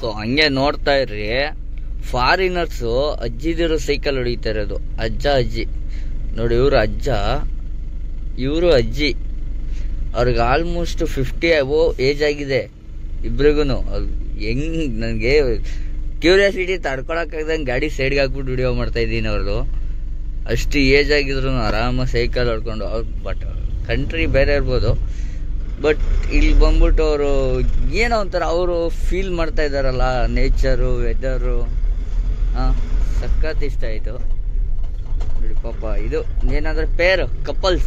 So ಹಂಗೆ ನೋಡ್ತಾ ಇರ್ರಿ ಫಾರಿನರ್ಸು ಅಜ್ಜಿದಿರೋ ಸೈಕಲ್ ಹೊಡಿತಾ ಇರೋದು ಅಜ್ಜ ಅಜ್ಜಿ ನೋಡಿ ಇವರು ಅಜ್ಜ ಇವರು ಅಜ್ಜಿ ಅವ್ರಿಗೆ ಆಲ್ಮೋಸ್ಟ್ ಫಿಫ್ಟಿ ಅಬೋ ಏಜ್ ಆಗಿದೆ ಇಬ್ರಿಗೂ ಹೆಂಗ್ ನನಗೆ ಕ್ಯೂರಿಯಾಸಿಟಿ ತಡ್ಕೊಳಕ್ಕಾಗ್ದಂಗೆ ಗಾಡಿ ಸೈಡ್ಗೆ ಹಾಕ್ಬಿಟ್ಟು ವಿಡಿಯೋ ಮಾಡ್ತಾ ಇದ್ದೀನಿ ಅವ್ರದ್ದು ಅಷ್ಟು ಏಜ್ ಆಗಿದ್ರು ಆರಾಮ ಸೈಕಲ್ ಹೊಡ್ಕೊಂಡು ಅವ್ರು ಬಟ್ ಕಂಟ್ರಿ ಬೇರೆ ಇರ್ಬೋದು ಬಟ್ ಇಲ್ಲಿ ಬಂದ್ಬಿಟ್ಟು ಅವರು ಏನೋ ಒಂಥರ ಅವರು ಫೀಲ್ ಮಾಡ್ತಾ ಇದ್ದಾರಲ್ಲ ನೇಚರು ವೆದರು ಹಾಂ ಸಖತ್ ಇಷ್ಟ ಆಯಿತು ನೋಡಿ ಪಾಪ ಇದು ಏನಂದ್ರೆ ಪೇರ್ ಕಪಲ್ಸ್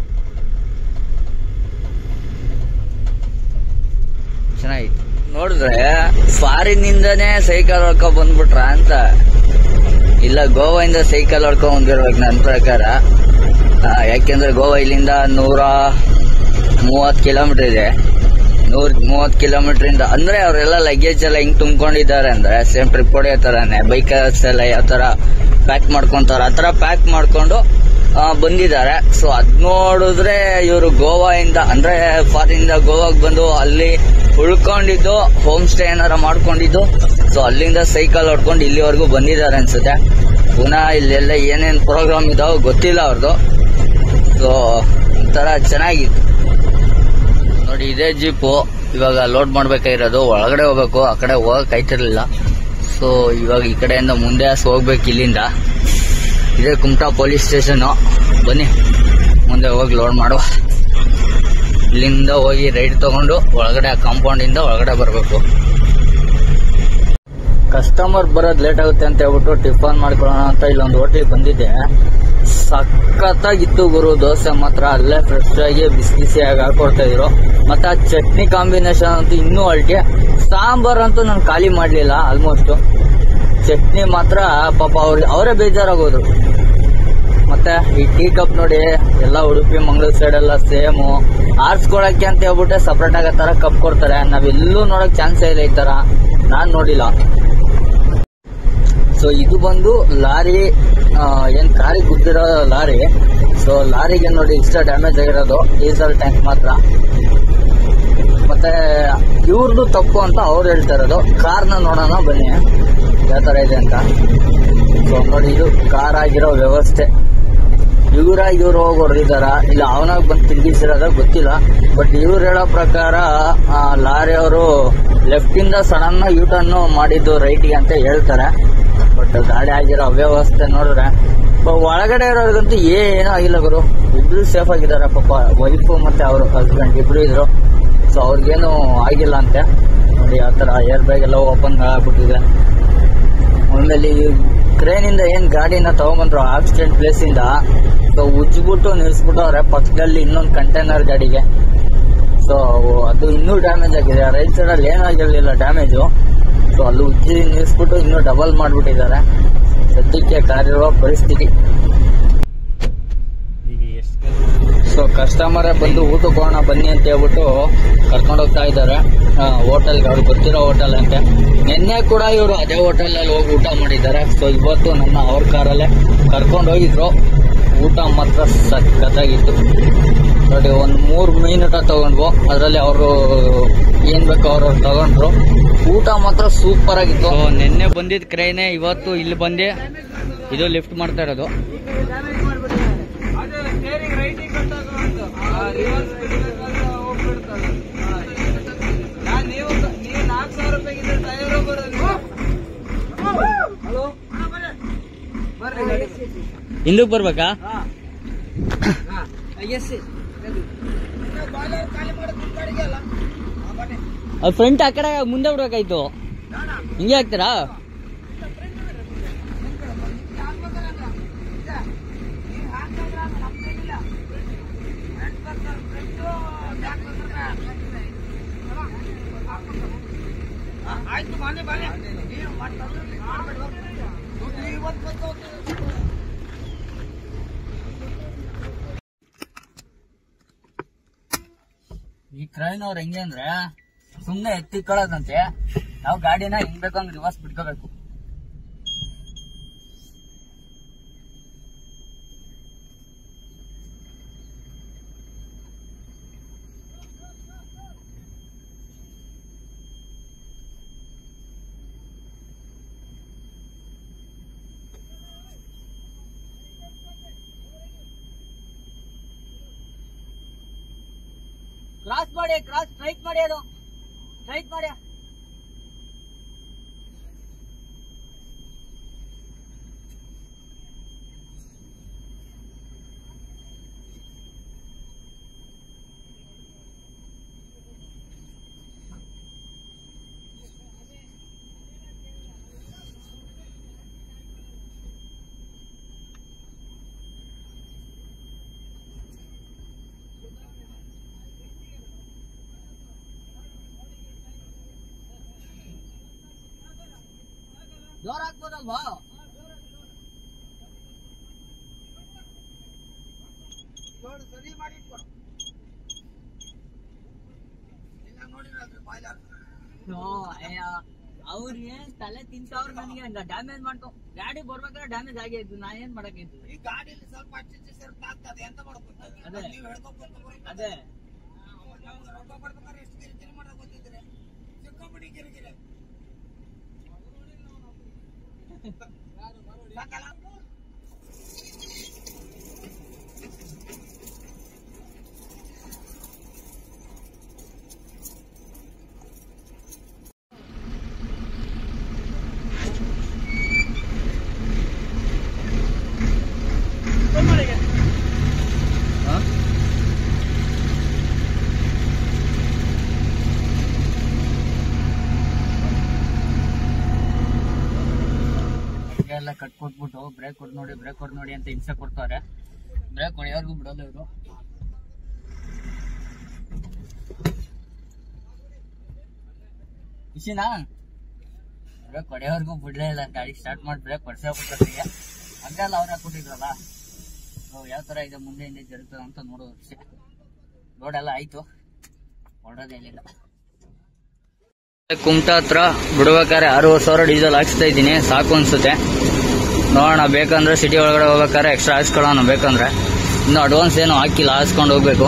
ಚೆನ್ನಾಗಿತ್ತು ನೋಡಿದ್ರೆ ಫಾರಿನ್ ಇಂದಾನೇ ಸೈಕಲ್ ಹೊಡ್ಕೊಂಡ್ ಬಂದ್ಬಿಟ್ರ ಅಂತ ಇಲ್ಲ ಗೋವಾದಿಂದ ಸೈಕಲ್ ಹೊಡ್ಕೊಂಡ್ ಬಂದಿರ್ಬೇಕು ನನ್ನ ಪ್ರಕಾರ ಆ, ಯಾಕೆಂದ್ರೆ ಗೋವಾ ಇಲ್ಲಿಂದ ನೂರ ಮೂವತ್ ಕಿಲೋಮೀಟರ್ ಇದೆ ನೂರ ಮೂವತ್ ಕಿಲೋಮೀಟರ್ ಇಂದ ಅಂದ್ರೆ ಅವರೆಲ್ಲ ಲಗೇಜ್ ಎಲ್ಲ ಹಿಂಗ್ ತುಂಬ್ಕೊಂಡಿದ್ದಾರೆ ಅಂದ್ರೆ ಸೇಮ್ ಟ್ರಿಪ್ ಹೊಡೆಯೋ ತರಾನೇ ಬೈಕರ್ಸ್ ಎಲ್ಲ ಯಾವ ತರ ಪ್ಯಾಕ್ ಮಾಡ್ಕೊಂತಾರ ಆ ತರ ಪ್ಯಾಕ್ ಮಾಡ್ಕೊಂಡು ಆ, ಬಂದಿದ್ದಾರೆ ಸೊ ಅದ್ ನೋಡಿದ್ರೆ ಇವರು ಗೋವಾಯಿಂದ ಅಂದ್ರೆ ಫಾರಿನ್ ಇಂದ ಗೋವಾಗ್ ಬಂದು ಅಲ್ಲಿ ಉಳ್ಕೊಂಡಿದ್ದು ಹೋಮ್ ಸ್ಟೇ ಏನಾರ ಮಾಡ್ಕೊಂಡಿದ್ದು ಸೊ ಅಲ್ಲಿಂದ ಸೈಕಲ್ ಹೊಡ್ಕೊಂಡು ಇಲ್ಲಿವರೆಗೂ ಬಂದಿದ್ದಾರೆ ಅನ್ಸುತ್ತೆ ಪುನಃ ಇಲ್ಲೆಲ್ಲ ಏನೇನ್ ಪ್ರೋಗ್ರಾಮ್ ಇದಾವ ಗೊತ್ತಿಲ್ಲ ಅವ್ರದ್ದು ಸೊ ಒಂಥರ ಚೆನ್ನಾಗಿತ್ತು ನೋಡಿ ಇದೇ ಜೀಪು ಇವಾಗ ಲೋಡ್ ಮಾಡ್ಬೇಕಾಗಿರೋದು ಒಳಗಡೆ ಹೋಗ್ಬೇಕು ಆ ಕಡೆ ಹೋಗಕ್ ಆಯ್ತಿರ್ಲಿಲ್ಲ ಸೊ ಇವಾಗ ಈ ಕಡೆಯಿಂದ ಮುಂದೆ ಹಸ್ ಹೋಗ್ಬೇಕು ಇಲ್ಲಿಂದ ಇದೇ ಕುಮಟಾ ಪೊಲೀಸ್ ಸ್ಟೇಷನ್ ಬನ್ನಿ ಮುಂದೆ ಹೋಗಿ ಲೋಡ್ ಮಾಡುವ ಇಲ್ಲಿಂದ ಹೋಗಿ ರೈಡ್ ತಗೊಂಡು ಒಳಗಡೆ ಆ ಕಾಂಪೌಂಡ್ ಇಂದ ಒಳಗಡೆ ಬರಬೇಕು ಕಸ್ಟಮರ್ ಬರೋದ್ ಲೇಟ್ ಆಗುತ್ತೆ ಅಂತ ಹೇಳ್ಬಿಟ್ಟು ಟಿಫನ್ ಮಾಡ್ಕೊಳ್ಳೋಣ ಅಂತ ಇಲ್ಲೊಂದು ಹೋಟೆಲ್ ಬಂದಿದ್ದೆ ಸಖತ್ತಾಗಿತ್ತು ಗುರು ದೋಸೆ ಮಾತ್ರ ಅಲ್ಲೇ ಫ್ರೆಶ್ ಆಗಿ ಬಿಸಿ ಬಿಸಿಯಾಗಿ ಹಾಕೊಡ್ತಾ ಇದ್ರು ಮತ್ತೆ ಆ ಚಟ್ನಿ ಕಾಂಬಿನೇಷನ್ ಅಂತೂ ಇನ್ನೂ ಅಲ್ಟಿ ಸಾಂಬಾರ್ ಅಂತೂ ನಾನು ಖಾಲಿ ಮಾಡ್ಲಿಲ್ಲ ಆಲ್ಮೋಸ್ಟ್ ಚಟ್ನಿ ಮಾತ್ರ ಪಾಪ ಅವ್ರಿಗೆ ಅವರೇ ಬೇಜಾರಾಗೋದ್ರು ಮತ್ತೆ ಈ ಟೀ ಕಪ್ ನೋಡಿ ಎಲ್ಲ ಉಡುಪಿ ಮಂಗಳೂರು ಸೈಡ್ ಎಲ್ಲ ಸೇಮು ಆರ್ಸ್ಕೊಳಕ್ಕೆ ಅಂತ ಹೇಳ್ಬಿಟ್ಟೆ ಸಪ್ರೇಟ್ ಆಗೋ ತರ ಕಪ್ ಕೊಡ್ತಾರೆ ನಾವೆಲ್ಲೂ ನೋಡಕ್ ಚಾನ್ಸೇ ಇಲ್ಲ ಈ ತರ ನಾನ್ ನೋಡಿಲ್ಲ ಸೊ ಇದು ಬಂದು ಲಾರಿ ಆ, ಏನ್ ಕಾರಿಗೆ ಗುದ್ದಿರೋ ಲಾರಿ ಸೊ ಲಾರಿಗೆ ನೋಡಿ ಇಷ್ಟ ಡ್ಯಾಮೇಜ್ ಆಗಿರೋದು ಡೀಸೆಲ್ ಟ್ಯಾಂಕ್ ಮಾತ್ರ ಮತ್ತೆ ಇವ್ರದ್ದು ತಪ್ಪು ಅಂತ ಅವ್ರು ಹೇಳ್ತಾ ಇರೋದು ಕಾರ್ನ ನೋಡೋಣ ಬನ್ನಿ ಯಾವ ತರ ಇದೆ ಅಂತ ಸೊ ನೋಡಿ ಇದು ಕಾರ್ ಆಗಿರೋ ವ್ಯವಸ್ಥೆ ಇವರ ಇವ್ರು ಹೋಗಿ ಹೊಡೆದಿದಾರ ಇಲ್ಲ ಅವನಾಗ ಬಂದು ತಿರುಗಿಸಿರೋದ ಗೊತ್ತಿಲ್ಲ ಬಟ್ ಇವ್ರು ಹೇಳೋ ಪ್ರಕಾರ ಆ, ಲಾರಿ ಅವರು ಲೆಫ್ಟ್ ಇಂದ ಸಡನ್ ಯೂಟರ್ನ್ ಮಾಡಿದ್ದು ರೈಟ್ಗೆ ಅಂತ ಹೇಳ್ತಾರೆ ಬಟ್ ಗಾಡಿ ಆಗಿರೋ ಅವ್ಯವಸ್ಥೆ ನೋಡಿದ್ರೆ ಬ- ಒಳಗಡೆ ಇರೋರ್ಗಂತೂ ಏನೂ ಆಗಿಲ್ಲ ಗುರು ಇಬ್ರು ಸೇಫ್ ಆಗಿದ್ದಾರೆ ಪಾಪ ವೈಫ್ ಮತ್ತೆ ಅವರು ಹಸ್ಬೆಂಡ್ ಇಬ್ರು ಇದ್ರು ಸೊ ಅವ್ರಿಗೇನು ಆಗಿಲ್ಲ ಅಂತೆ ನೋಡಿ ಆ ಥರ ಏರ್ ಬ್ಯಾಗ್ ಎಲ್ಲ ಓಪನ್ ಆಗ್ಬಿಟ್ಟಿದೆ ಆಮೇಲೆ ಈ ಕ್ರೇನ್ ಇಂದ ಏನ್ ಗಾಡಿನ ತಗೊಂಬಂದ್ರು ಆಕ್ಸಿಡೆಂಟ್ ಪ್ಲೇಸ್ ಇಂದ ಸೊ ಉಜ್ಬಿಟ್ಟು ನಿಲ್ಸ್ಬಿಟ್ಟವ್ರೆ ಪಕ್ಕದಲ್ಲಿ ಇನ್ನೊಂದು ಕಂಟೈನರ್ ಗಾಡಿಗೆ ಸೊ ಅದು ಇನ್ನೂ ಡ್ಯಾಮೇಜ್ ಆಗಿದೆ ರೈಟ್ ಸೈಡ್ ಅಲ್ಲಿ ಏನೂ ಆಗಿರಲಿಲ್ಲ ಡ್ಯಾಮೇಜು ಸೊ ಅಲ್ಲಿ ಉಜ್ಜಿ ನಿಲ್ಸ್ಬಿಟ್ಟು ಇನ್ನೂ ಡಬಲ್ ಮಾಡ್ಬಿಟ್ಟಿದ್ದಾರೆ ಸದ್ಯಕ್ಕೆ ಕಾರಿರುವ ಪರಿಸ್ಥಿತಿ ಸೊ ಕಸ್ಟಮರೇ ಬಂದು ಊಟಕ್ಕೆ ಹೋಗೋಣ ಬನ್ನಿ ಅಂತ ಹೇಳ್ಬಿಟ್ಟು ಕರ್ಕೊಂಡು ಹೋಗ್ತಾ ಇದ್ದಾರೆ ಹೋಟೆಲ್ಗೆ ಅವ್ರಿಗೆ ಗೊತ್ತಿರೋ ಹೋಟೆಲ್ ಅಂತೆ ನಿನ್ನೆ ಕೂಡ ಇವರು ಅದೇ ಹೋಟೆಲ್ ಅಲ್ಲಿ ಹೋಗಿ ಊಟ ಮಾಡಿದ್ದಾರೆ ಸೊ ಇವತ್ತು ನನ್ನ ಅವ್ರ ಕಾರಲ್ಲೇ ಕರ್ಕೊಂಡು ಹೋಗಿದ್ರು ಊಟ ಮಾತ್ರ ಸಖತ್ತಾಗಿತ್ತು ನೋಡಿ ಒಂದ್ ಮೂರ್ ಮೀನಟ ತಗೊಂಡ್ವು ಅದರಲ್ಲಿ ಅವರು ಏನ್ ಬೇಕೋ ಅವ್ರು ತಗೊಂಡ್ರು ಊಟ ಮಾತ್ರ ಸೂಪರ್ ಆಗಿತ್ತು ನಿನ್ನೆ ಬಂದಿದ್ ಕ್ರೈನೇ ಇವತ್ತು ಇಲ್ಲಿ ಬಂದು ಇದು ಲಿಫ್ಟ್ ಮಾಡ್ತಾ ಇರೋದು ಹಿಂದಕ್ಕೆ ಬರ್ಬೇಕಾ ಅದು ಫ್ರಂಟ್ ಆ ಕಡೆ ಮುಂದೆ ಬಿಡ್ಬೇಕಾಯ್ತು ಹಿಂಗೆ ಹಾಕ್ತೀರಾ ಈ ಕ್ರೈನ್ ಅವ್ರು ಹೆಂಗೆ ಅಂದ್ರೆ ಸುಮ್ನೆ ಎತ್ತಿಕೊಳ್ಳೋದಂತೆ ನಾವು ಗಾಡಿನ ಹೆಂಗ್ ಬೇಕಂಗ್ ರಿವರ್ಸ್ ಬಿಟ್ಕೋಬೇಕು ಕ್ರಾಸ್ ಮಾಡಿ ಕ್ರಾಸ್ ಸ್ಟ್ರೈಟ್ ಮಾಡಿ ಅದು ಸ್ಟ್ರೈಟ್ ಮಾಡಿ ಜೋರ್ ಹಾಕ್ಬೋದಲ್ವಾ ನೋಡಿ ಸರಿ ಮಾಡಿ ಇಟ್ಕೊಡು ಇಲ್ಲ ನೋಡಿರಲ್ರಿ ಬಾಯ್ಲರ್ ಅವ್ರ ಏನ್ ತಲೆ ತಿಂತವ್ರ ನನಗೆ ಹಂಗ ಡ್ಯಾಮೇಜ್ ಮಾಡ್ಕೊ ಗಾಡಿ ಬರ್ಬೇಕಾದ್ರೆ ಡ್ಯಾಮೇಜ್ ಆಗೇ ಇದ್ದು ನಾ ಏನ್ ಮಾಡಕ್ಕಿದ್ದು ಈ ಗಾಡಿಯಲ್ಲಿ ಸ್ವಲ್ಪ ಅಚ್ಚಿ ಸೇರ್ತಾ ಆಗ್ತದೆ ಎಂತ ಮಾಡ್ಬೇಕು ಅದೇ. ನೀವು ಹೇಳ್ಕೊಂಡು ಅದೇ ರೊಕ್ಕ ಕೊಡ್ಬೇಕಾದ್ರೆ ಎಷ್ಟು ಕಿರಿಕಿರಿ ಮಾಡೋದು ಗೊತ್ತಿದ್ರೆ ಸಿಕ್ಕಾಪಟ್ಟಿ ಕಿರಿಕಿರಿ ಸಾಕಲ್ಲ ಎಲ್ಲ ಕಟ್ ಕೊಟ್ಬಿಟ್ಟು ಬ್ರೇಕ್ ಕೊಡ್ ನೋಡಿ ಬ್ರೇಕ್ ಕೊಡ್ ನೋಡಿ ಅಂತ ಹಿಂಸೆ ಕೊಡ್ತಾರೆ ಬ್ರೇಕ್ ಹೊಡೆಯೋರ್ಗು ಬಿಡಲ್ಲ ಇವರು ಖುಷಿನಾ ಬ್ರೇಕ್ ಹೊಡೆಯೋರ್ಗು ಬಿಡ್ಲೇ ಇಲ್ಲ ಗಾಡಿ ಸ್ಟಾರ್ಟ್ ಮಾಡಿ ಬ್ರೇಕ್ ಹೊಡ್ಸೇ ಬಿಟ್ಟರಿಗೆ ಹಂಗೆಲ್ಲ ಅವ್ರು ಹಾಕ್ಬಿಟ್ಟಿದ್ರಲ್ಲ ಸೊ ಯಾವ ತರ ಇದೆ ಮುಂದೆ ಹಿಂದೆ ಜರುಗ್ತದೆ ಅಂತ ನೋಡೋದು ಅಷ್ಟೇ ರೋಡ್ ಎಲ್ಲ ಆಯ್ತು ಹೊಡೋದೇ ಇಲ್ಲ ಕುಮಟಾ ಹತ್ರ ಬಿಡ್ಬೇಕಾದ್ರೆ ಅರವತ್ತು ಸಾವಿರ ಡೀಸೆಲ್ ಹಾಕ್ಸ್ತಾ ಇದ್ದೀನಿ ಸಾಕು ಅನ್ಸುತ್ತೆ ನೋಡೋಣ ಬೇಕಂದ್ರೆ ಸಿಟಿ ಒಳಗಡೆ ಹೋಗ್ಬೇಕಾದ್ರೆ ಎಕ್ಸ್ಟ್ರಾ ಹಾಕ್ಸ್ಕೊಳ್ಳೋಣ ಬೇಕಂದ್ರೆ ಇನ್ನು ಅಡ್ವಾನ್ಸ್ ಏನು ಹಾಕಿಲ್ಲ ಹಾಕ್ಸ್ಕೊಂಡು ಹೋಗ್ಬೇಕು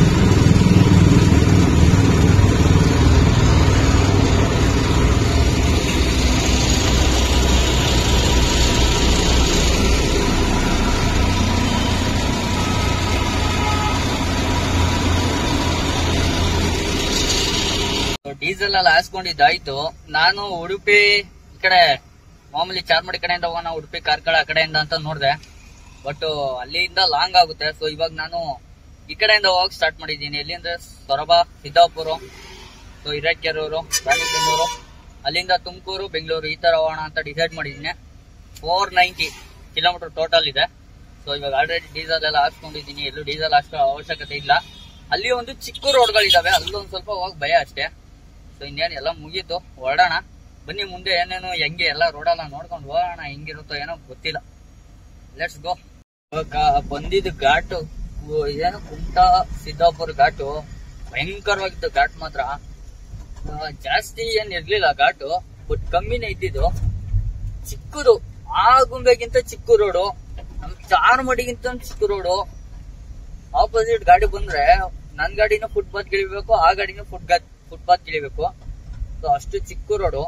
ಡೀಸೆಲ್ ಎಲ್ಲ ಹಾಕ್ಸ್ಕೊಂಡಿದ್ದಾಯ್ತು ನಾನು ಉಡುಪಿ ಈ ಕಡೆ ಮಾಮೂಲಿ ಚಾರ್ಮಡಿ ಕಡೆಯಿಂದ ಹೋಗೋಣ ಉಡುಪಿ ಕಾರ್ಕಳ ಆ ಕಡೆಯಿಂದ ಅಂತ ನೋಡಿದೆ ಬಟ್ ಅಲ್ಲಿಂದ ಲಾಂಗ್ ಆಗುತ್ತೆ ಸೊ ಇವಾಗ ನಾನು ಈ ಕಡೆಯಿಂದ ಹೋಗಕ್ ಸ್ಟಾರ್ಟ್ ಮಾಡಿದ್ದೀನಿ ಎಲ್ಲಿ ಅಂದ್ರೆ ಸೊರಬ ಸಿದ್ದಾಪುರ ಸೊ ಹಿರೇಕೆರೂರು ರಾಣಿಬೆನ್ನೂರು ಅಲ್ಲಿಂದ ತುಮಕೂರು ಬೆಂಗಳೂರು ಈ ತರ ಹೋಗೋಣ ಅಂತ ಡಿಸೈಡ್ ಮಾಡಿದ್ದೀನಿ ಫೋರ್ ನೈಂಟಿ ಕಿಲೋಮೀಟರ್ ಟೋಟಲ್ ಇದೆ ಸೊ ಇವಾಗ ಆಲ್ರೆಡಿ ಡೀಸೆಲ್ ಎಲ್ಲ ಹಾಕ್ಸ್ಕೊಂಡಿದ್ದೀನಿ ಎಲ್ಲೂ ಡೀಸೆಲ್ ಹಾಕ್ಸೋ ಅವಶ್ಯಕತೆ ಇಲ್ಲ ಅಲ್ಲಿ ಒಂದು ಚಿಕ್ಕ ರೋಡ್ಗಳಿದಾವೆ ಅಲ್ಲೊಂದು ಸ್ವಲ್ಪ ಹೋಗಕ್ ಭಯ ಅಷ್ಟೇ ಸೊ ಇನ್ನೇನು ಎಲ್ಲ ಮುಗೀತು ಹೊರಡೋಣ ಬನ್ನಿ ಮುಂದೆ ಏನೇನು ಹೆಂಗೆ ಎಲ್ಲ ರೋಡೆಲ್ಲ ನೋಡ್ಕೊಂಡು ಹೋಗೋಣ ಹೆಂಗಿರುತ್ತೋ ಏನೋ ಗೊತ್ತಿಲ್ಲ ಲೆಟ್ಸ್ ಗೋ ಇವಾಗ ಬಂದಿದ್ದು ಘಾಟು ಉ- ಇದೇನು ಕುಮಟಾ ಸಿದ್ದಾಪುರ ಘಾಟು ಭಯಂಕರವಾಗಿತ್ತು ಘಾಟ್ ಮಾತ್ರ ಆ, ಜಾಸ್ತಿ ಏನ್ ಇರ್ಲಿಲ್ಲ ಘಾಟು ಬಟ್ ಕಮ್ಮಿನೇ ಇದ್ದಿದ್ದು ಚಿಕ್ಕದು ಆ ಗುಂಬೆಗಿಂತ ಚಿಕ್ಕ ರೋಡು ನಮ್ ಚಾರ್ಮಡಿಗಿಂತ ಚಿಕ್ಕ ರೋಡು ಆಪೋಸಿಟ್ ಗಾಡಿ ಬಂದ್ರೆ ನನ್ ಗಾಡಿನೂ ಫುಟ್ಪಾತ್ ಗಿಳಿಬೇಕು ಆ ಗಾಡಿನೂ ಫುಟ್ ಫುಟ್ಪಾತ್ ಗಿಳಿಬೇಕು ಸೊ ಅಷ್ಟು ಚಿಕ್ಕ ರೋಡು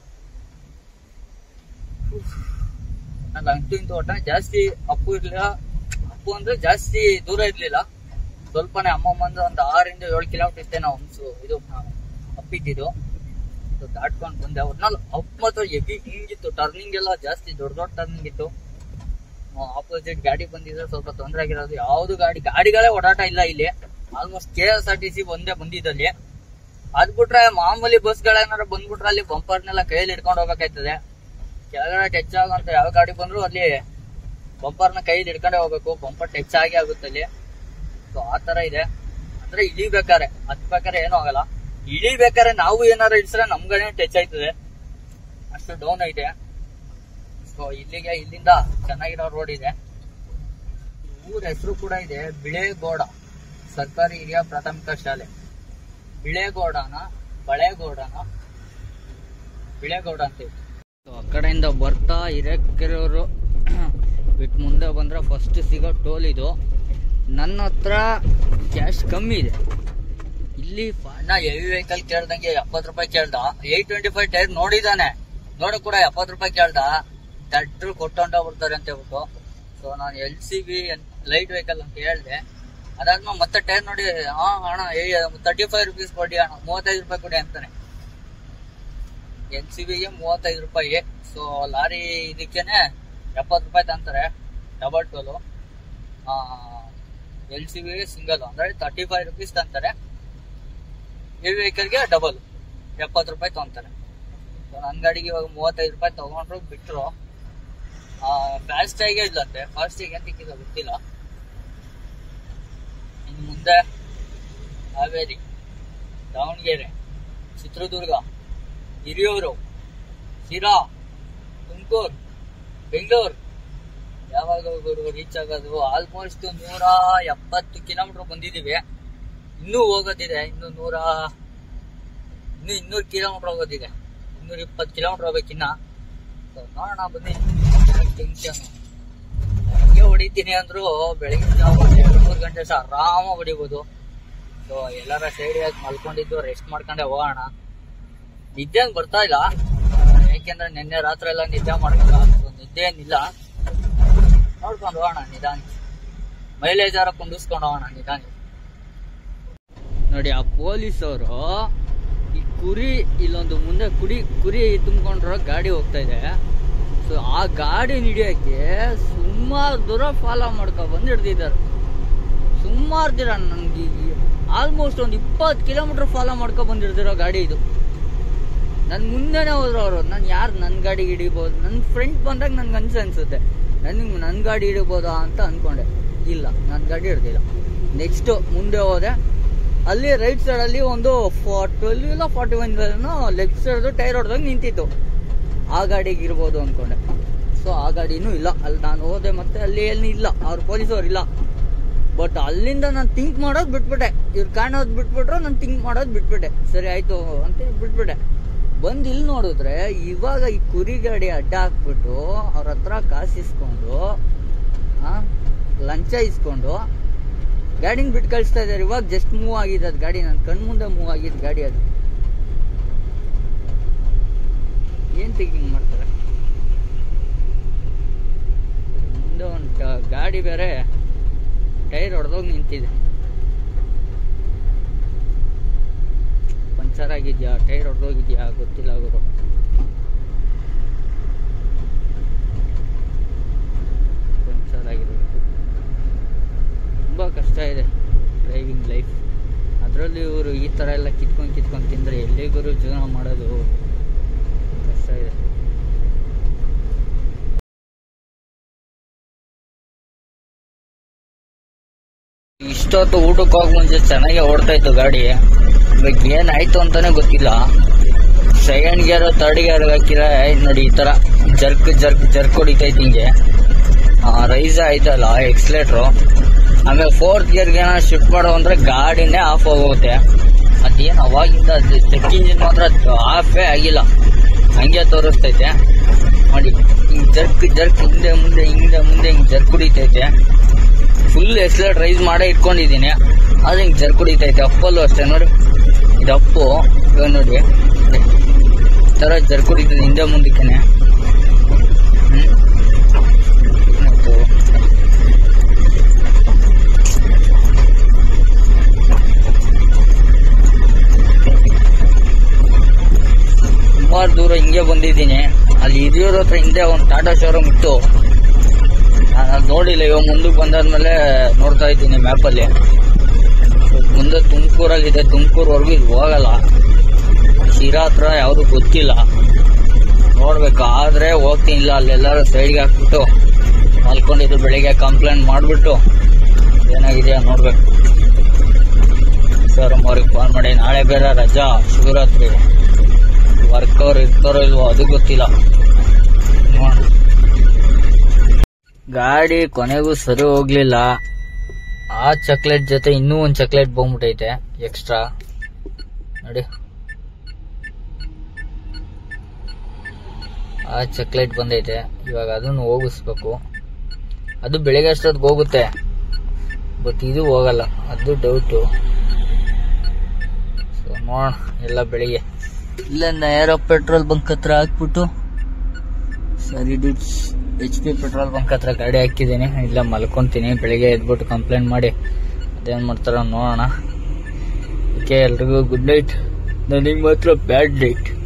ನಂಗೆ ಅಂತೂ ಇಂತೂ ಒಟ್ಟ ಜಾಸ್ತಿ ಅಪ್ಪು ಇರ್ಲಿಲ್ಲ ಅಪ್ಪು ಅಂದ್ರೆ ಜಾಸ್ತಿ ದೂರ ಇರ್ಲಿಲ್ಲ ಸ್ವಲ್ಪನೇ ಅಮ್ಮಮ್ಮಂದು ಒಂದು ಆರಿಂದ ಏಳು ಕಿಲೋಮೀಟರ್ ಇಷ್ಟೇ ನಾವು ಒಂದು ಇದು ಅಪ್ಪಿದ್ದಿದ್ದು ಸೊ ದಾಟ್ಕೊಂಡು ಬಂದೆ ಒಟ್ನಲ್ಲಿ ಅಪ್ ಮಾತ್ರ ಹೆವಿ ಹಿಂಗಿತ್ತು ಟರ್ನಿಂಗ್ ಎಲ್ಲ ಜಾಸ್ತಿ ದೊಡ್ಡ ದೊಡ್ಡ ಟರ್ನಿಂಗ್ ಇತ್ತು ಆಪೋಸಿಟ್ ಗಾಡಿ ಬಂದಿದ್ರೆ ಸ್ವಲ್ಪ ತೊಂದರೆ ಆಗಿರೋದು ಯಾವ್ದು ಗಾಡಿ ಗಾಡಿಗಳೇ ಓಡಾಟ ಇಲ್ಲ ಇಲ್ಲಿ almost K S R T C ಒಂದೇ ಬಂದಿದ್ದಲ್ಲಿ ಅದ್ ಬಿಟ್ರೆ ಮಾಮೂಲಿ ಬಸ್ಗಳೇನಾರ ಬಂದ್ಬಿಟ್ರೆ ಅಲ್ಲಿ ಬಂಪರ್ನೆಲ್ಲ ಕೈಯಲ್ಲಿ ಹಿಡ್ಕೊಂಡು ಹೋಗ್ಬೇಕಾಯ್ತದೆ ಕೆಳಗಡೆ ಟಚ್ ಆಗೋಂತ ಯಾವ ಗಾಡಿ ಬಂದ್ರು ಅಲ್ಲಿ ಬಂಪರ್ನ ಕೈಯಲ್ಲಿ ಹಿಡ್ಕೊಂಡೇ ಹೋಗ್ಬೇಕು ಬಂಪರ್ ಟಚ್ ಆಗಿ ಆಗುತ್ತೆ ಅಲ್ಲಿ ಸೊ ಆ ತರ ಇದೆ ಅಂದ್ರೆ ಇಳಿಬೇಕಾರೆ ಹತ್ಬೇಕಾರೆ ಏನೂ ಆಗಲ್ಲ ಇಳಿಬೇಕಾರೆ ನಾವು ಏನಾರ ಇಡ್ಸ್ರೆ ನಮ್ಗನೇ ಟಚ್ ಆಯ್ತದೆ ಅಷ್ಟು ಡೌನ್ ಐತೆ ಸೊ ಇಲ್ಲಿಗೆ ಇಲ್ಲಿಂದ ಚೆನ್ನಾಗಿರೋ ರೋಡ್ ಇದೆ ಊರ ಹೆಸರು ಕೂಡ ಇದೆ ಬಿಳೇಗೌಡ ಸರ್ಕಾರಿ ಹಿರಿಯ ಪ್ರಾಥಮಿಕ ಶಾಲೆ ಬಿಳೇಗೌಡನ ಬಳೆಗೌಡನ ಬಿಳೇಗೌಡ ಅಂತ ಇದೆ. So, ಆ ಕಡೆಯಿಂದ ಬರ್ತಾ ಹಿರೇಕೆರೆಯವರು ಬಿಟ್ಟು ಮುಂದೆ ಬಂದ್ರೆ ಫಸ್ಟ್ ಸಿಗೋ ಟೋಲ್ ಇದು ನನ್ನ ಹತ್ರ ಕ್ಯಾಶ್ ಕಮ್ಮಿ ಇದೆ ಇಲ್ಲಿ ಫ- ನಾ ಹೆವಿ ವೆಹಿಕಲ್ ಕೇಳ್ದಂಗೆ ಎಪ್ಪತ್ತು ರೂಪಾಯಿ ಕೇಳ್ದ ಏಟ್ ಟ್ವೆಂಟಿ ಫೈವ್ ಟೈರ್ ನೋಡಿದಾನೆ ನೋಡ ಕೂಡ ಎಪ್ಪತ್ತು ರೂಪಾಯಿ ಕೇಳ್ದ ತಟ್ರು ಕೊಟ್ಟೊಂಡ ಬರ್ತಾರೆ ಅಂತ ಹೇಳ್ಬಿಟ್ಟು ಸೊ ನಾನು L C V light vehicle ಅಂತ ಹೇಳ್ದೆ ಅದಾದ್ಮೇಲೆ ಮತ್ತೆ ಟೈರ್ ನೋಡಿ ಹಾ ಅಣ್ಣ ತರ್ಟಿ ಫೈವ್ ರುಪೀಸ್ ಕೊಡಿ ಅಣ್ಣ ಮೂವತ್ತೈದು ರೂಪಾಯಿ ಕೊಡಿ ಅಂತಾನೆ ಎನ್ ಸಿ ಬಿಗೆ ಮೂವತ್ತೈದು ರೂಪಾಯಿ ಸೊ ಲಾರಿ ಇದಕ್ಕೇನೆ ಎಪ್ಪತ್ತು ರೂಪಾಯಿ ತಂತಾರೆ ಡಬಲ್ ಟೋಲು ಎಲ್ ಸಿ ಬಿಗೆ ಸಿಂಗಲ್ ಅಂದ್ರೆ ತರ್ಟಿ ಫೈವ್ ರುಪೀಸ್ ತಂತಾರೆ ಈ ವೆಹಿಕಲ್ಗೆ ಡಬಲ್ ಎಪ್ಪತ್ತು ರೂಪಾಯಿ ತಗೊಂತಾರೆ ಸೊ ನನ್ನ ಗಾಡಿಗೆ ಇವಾಗ ಮೂವತ್ತೈದು ರೂಪಾಯಿ ತಗೊಂಡ್ರು ಬಿಟ್ರು ಫಾಸ್ಟ್ ಆಗಿ ಇಲ್ಲಂತೆ ಫಾಸ್ಟ್ ಆಗಿ ಅಂತ ಈಗ ಗೊತ್ತಿಲ್ಲ ಇನ್ನು ಮುಂದೆ ಹಾವೇರಿ ದಾವಣಗೆರೆ ಚಿತ್ರದುರ್ಗ ಹಿರಿಯೂರು ಸಿರಾ ತುಮಕೂರು ಬೆಂಗಳೂರು ಯಾವಾಗ ರೀಚ್ ಆಗೋದು ಆಲ್ಮೋಸ್ಟ್ ನೂರ ಎಪ್ಪತ್ತು ಕಿಲೋಮೀಟರ್ ಬಂದಿದೀವಿ ಇನ್ನೂ ಹೋಗೋದಿದೆ ಇನ್ನು ನೂರ ಇನ್ನು ಇನ್ನೂರು ಕಿಲೋಮೀಟರ್ ಹೋಗೋದಿದೆ ಇನ್ನೂರ ಇಪ್ಪತ್ತು ಕಿಲೋಮೀಟರ್ ಹೋಗ್ಬೇಕಿನ್ನ So, ನೋಡೋಣ ಬನ್ನಿ ಟೆನ್ಷನ್ ಹೆಂಗೆ ಹೊಡಿತೀನಿ ಅಂದ್ರು ಬೆಳಗಿನ ಜಾವ ಎರಡು ಮೂರು ಗಂಟೆ ಸಹ ಆರಾಮಾಗಿ ಹೊಡಿಬೋದು ಸೊ ಎಲ್ಲಾರ ಸೈಡ್ ಆಗಿ ಮಲ್ಕೊಂಡಿದ್ದು ರೆಸ್ಟ್ ಮಾಡ್ಕೊಂಡೆ ಹೋಗೋಣ ನಿದ್ದೆ ಏನ್ ಬರ್ತಾ ಇಲ್ಲ ಯಾಕೆಂದ್ರೆ ನಿನ್ನೆ ರಾತ್ರಿ ಎಲ್ಲ ನಿದ್ದೆ ಮಾಡ್ಕೊಂಡ ಸೊ ನಿದ್ದೆ ಏನಿಲ್ಲ ನೋಡ್ಕೊಂಡು ಹೋಗೋಣ ನಿಧಾನ ಮೈಲೇಜ್ ಯಾರ ಕುಂಡಿಸ್ಕೊಂಡು ಹೋಗೋಣ ನಿಧಾನ ನೋಡಿ ಆ ಪೊಲೀಸ್ ಅವರು ಈ ಕುರಿ ಇಲ್ಲೊಂದು ಮುಂದೆ ಕುಡಿ ಕುರಿ ತುಂಬಿಕೊಂಡಿರೋ ಗಾಡಿ ಹೋಗ್ತಾ ಇದೆ ಸೊ ಆ ಗಾಡಿ ಹಿಡಿಯೋಕ್ಕೆ ಸುಮಾರು ದೂರ ಫಾಲೋ ಮಾಡ್ಕೊ ಬಂದು ಹಿಡ್ದಿದ್ದಾರೆ ಸುಮಾರು ದಿನ ನನ್ಗೆ ಆಲ್ಮೋಸ್ಟ್ ಒಂದು ಇಪ್ಪತ್ತು ಕಿಲೋಮೀಟರ್ ಫಾಲೋ ಮಾಡ್ಕೊ ಬಂದು ಹಿಡ್ದಿರೋ ಗಾಡಿ ಇದು ನನ್ ಮುಂದೆನೆ ಹೋದ್ರು ಅವರು ನಾನು ಯಾರು ನನ್ನ ಗಾಡಿ ಹಿಡಿಬೋದು ನನ್ನ ಫ್ರೆಂಡ್ ಬಂದಾಗ ನನ್ಗೆ ಅನ್ಸ ಅನ್ಸುತ್ತೆ ನನಗೆ ನನ್ನ ಗಾಡಿ ಹಿಡಿಬೋದಾ ಅಂತ ಅನ್ಕೊಂಡೆ ಇಲ್ಲ ನನ್ನ ಗಾಡಿ ಹಿಡ್ದಿಲ್ಲ ನೆಕ್ಸ್ಟ್ ಮುಂದೆ ಹೋದೆ ಅಲ್ಲಿ ರೈಟ್ ಸೈಡ್ ಅಲ್ಲಿ ಒಂದು ಟ್ವೆಲ್ ಇಲ್ಲ forty one left side tyre ಹೊಡೆದಾಗ ನಿಂತಿತ್ತು ಆ ಗಾಡಿಗೆ ಇರ್ಬೋದು ಅನ್ಕೊಂಡೆ ಸೊ ಆ ಗಾಡಿನೂ ಇಲ್ಲ ಅಲ್ಲಿ ನಾನು ಹೋದೆ ಮತ್ತೆ ಅಲ್ಲಿ ಏನು ಇಲ್ಲ ಅವ್ರ ಪೊಲೀಸವ್ರು ಇಲ್ಲ ಬಟ್ ಅಲ್ಲಿಂದ ನಾನು ಥಿಂಕ್ ಮಾಡೋದು ಬಿಟ್ಬಿಟ್ಟೆ ಇವ್ರು ಕಾಣೋದು ಬಿಟ್ಬಿಟ್ರು ನಾನು ಥಿಂಕ್ ಮಾಡೋದು ಬಿಟ್ಬಿಟ್ಟೆ ಸರಿ ಆಯ್ತು ಅಂತ ಬಿಟ್ಬಿಟ್ಟೆ ಬಂದು ಇಲ್ಲಿ ನೋಡಿದ್ರೆ ಇವಾಗ ಈ ಕುರಿ ಗಾಡಿ ಅಡ್ಡ ಹಾಕ್ಬಿಟ್ಟು ಅವ್ರ ಹತ್ರ ಕಾಸು ಇಸ್ಕೊಂಡು ಆ, ಲಂಚ ಇಸ್ಕೊಂಡು ಗಾಡಿನ ಬಿಟ್ಟು ಕಳಿಸ್ತಾ ಇದ್ದಾರೆ ಇವಾಗ ಜಸ್ಟ್ ಮೂವ್ ಆಗಿದೆ ಅದು ಗಾಡಿ ನನ್ನ ಕಣ್ ಮುಂದೆ ಮೂವ್ ಆಗಿದ್ದು ಗಾಡಿ ಅದು ಏನ್ ಥಿಂಕಿಂಗ್ ಮಾಡ್ತಾರೆ ಮುಂದೆ ಒಂದು ಗಾಡಿ ಬೇರೆ ಟೈರ್ ಹೊಡೆದೋಗಿ ನಿಂತಿದೆ ಪಂಚರ್ ಆಗಿದ್ಯಾ ಟೈರ್ ಹೊಡೆದೋಗಿದ್ಯಾ ಗೊತ್ತಿಲ್ಲ ಗುರು ಪಂಚರ್ ಆಗಿರ್ಬೇಕು ತುಂಬ ಕಷ್ಟ ಇದೆ ಡ್ರೈವಿಂಗ್ ಲೈಫ್ ಅದರಲ್ಲಿ ಇವರು ಈ ಥರ ಎಲ್ಲ ಕಿತ್ಕೊಂಡು ಕಿತ್ಕೊಂಡು ತಿಂದರೆ ಎಲ್ಲಿಗೂ ಜೀವನ ಮಾಡೋದು ಕಷ್ಟ ಇದೆ ಇಷ್ಟೊತ್ತು ಊಟಕ್ಕೆ ಹೋಗಿ ಮುಂಚೆ ಚೆನ್ನಾಗಿ ಓಡ್ತಾ ಇತ್ತು ಗಾಡಿ ಇವಾಗ ಏನಾಯ್ತು ಅಂತಾನೆ ಗೊತ್ತಿಲ್ಲ ಸೆಕೆಂಡ್ ಗೇರ್ ಥರ್ಡ್ ಗೇರ್ ಹಾಕಿರ ನೋಡಿ ಈ ತರ ಜರ್ಕ್ ಜರ್ಕ್ ಜರ್ಕ್ ಹೊಡಿತೈತಿ ಹಿಂಗೆ ರೈಸ್ ಆಯ್ತಲ್ಲ ಎಕ್ಸ್ಲೇಟ್ರು ಆಮೇಲೆ ಫೋರ್ತ್ ಗೇರ್ಗೆ ಏನೋ ಶಿಫ್ಟ್ ಮಾಡೋ ಅಂದ್ರೆ ಗಾಡಿನೇ ಆಫ್ ಆಗೋಗುತ್ತೆ ಅದೇನು ಅವಾಗಿಂದ ಚೆಕ್ ಇಂಜಿನ್ ಮಾತ್ರ ಆಫೇ ಆಗಿಲ್ಲ ಹಂಗೆ ತೋರಿಸ್ತೈತೆ ನೋಡಿ ಹಿಂಗ್ ಜರ್ಕ್ ಜರ್ಕ್ ಹಿಂದೆ ಮುಂದೆ ಹಿಂದೆ ಮುಂದೆ ಹಿಂಗ್ ಜರ್ಕ್ ಹೊಡಿತೈತೆ ಫುಲ್ ಎಕ್ಸ್ಲೇಟ್ ರೈಸ್ ಮಾಡೇ ಇಟ್ಕೊಂಡಿದ್ದೀನಿ ಆದ್ರೆ ಹಿಂಗ್ ಜರ್ಕ್ ಹೊಡಿತೈತೆ ಅಪ್ಪಲ್ಲೂ ಅಷ್ಟೇ ನೋಡಿ ಇದು ಅಪ್ಪು ಇವಾಗ ನೋಡಿ ಈ ತರ ಜರ್ಕ್ ಹೊಡಿತೈತೆ ಹಿಂದೆ ಮುಂದಕ್ಕೇನೆ ಹ್ಮ್ ಆಯ್ತು. ಸುಮಾರು ದೂರ ಹಿಂಗೆ ಬಂದಿದ್ದೀನಿ ಅಲ್ಲಿ ಹಿರಿಯೂರ್ ಹತ್ರ ಹಿಂದೆ ಒಂದು ಟಾಟಾ ಶೋರೂಮ್ ಇತ್ತು ನಾನು ಅದ್ ನೋಡಿಲ್ಲ ಇವಾಗ ಮುಂದಕ್ಕೆ ಬಂದಾದ್ಮೇಲೆ ನೋಡ್ತಾ ಇದ್ದೀನಿ ಮ್ಯಾಪಲ್ಲಿ ಮುಂದೆ ತುಮಕೂರಲ್ಲಿದೆ ತುಮಕೂರ್ವರೆಗೂ ಇದು ಹೋಗಲ್ಲ ಶಿರಾ ಹತ್ರ ಯಾವುದು ಗೊತ್ತಿಲ್ಲ ನೋಡ್ಬೇಕು ಆದ್ರೆ ಹೋಗ್ತೀನಿ ಇಲ್ಲ ಅಲ್ಲೆಲ್ಲರೂ ಸೈಡ್ಗೆ ಹಾಕ್ಬಿಟ್ಟು ಮಲ್ಕೊಂಡಿದ್ದು ಬೆಳಿಗ್ಗೆ ಕಂಪ್ಲೇಂಟ್ ಮಾಡಿಬಿಟ್ಟು ಏನಾಗಿದೆಯಾ ನೋಡ್ಬೇಕು ಸರ್ ಅವ್ರಿಗೆ ಫೋನ್ ಮಾಡಿ ನಾಳೆ ಬೇರೆ ರಜಾ ಶಿವರಾತ್ರಿ ವರ್ಕ್ ಅವ್ರು ಇರ್ತಾರೋ ಇಲ್ವೋ ಅದು ಗೊತ್ತಿಲ್ಲ ನೋಡೋಣ. ಗಾಡಿ ಕೊನೆಗೂ ಸರಿ ಹೋಗ್ಲಿಲ್ಲ ಆ ಚಾಕ್ಲೇಟ್ ಜೊತೆ ಇನ್ನೂ ಒಂದ್ ಚಾಕ್ಲೇಟ್ ಬಂದ್ಬಿಟ್ಟೈತೆ ಎಕ್ಸ್ಟ್ರಾ ನೋಡಿ ಆ ಚಾಕ್ಲೇಟ್ ಬಂದೈತೆ ಇವಾಗ ಅದನ್ನು ಹೋಗಿಸ್ಬೇಕು ಅದು ಬೆಳಿಗ್ಗೆ ಅಷ್ಟೊತ್ತಿಗೆ ಹೋಗುತ್ತೆ ಬಟ್ ಇದು ಹೋಗಲ್ಲ ಅದು ಡೌಟು ಸೊ ನೋಡೋಣ ಎಲ್ಲ ಬೆಳಿಗ್ಗೆ ಇಲ್ಲ ನೇರ ಪೆಟ್ರೋಲ್ ಬಂಕ್ ಹತ್ರ ಹಾಕ್ಬಿಟ್ಟು ಸರಿ ಡಿಟ್ಸ್ ಎಚ್ ಪಿ ಪೆಟ್ರೋಲ್ ಬಂಕ್ ಹತ್ರ ಗಾಡಿ ಹಾಕಿದ್ದೀನಿ ಇಲ್ಲ ಮಲ್ಕೊಂತೀನಿ ಬೆಳಿಗ್ಗೆ ಎದ್ಬಿಟ್ಟು ಕಂಪ್ಲೇಂಟ್ ಮಾಡಿ ಅದೇನು ಮಾಡ್ತಾರ ನೋಡೋಣ ಓಕೆ ಎಲ್ರಿಗೂ ಗುಡ್ ನೈಟ್ ನನಗೆ ಮಾತ್ರ ಬ್ಯಾಡ್ ನೈಟ್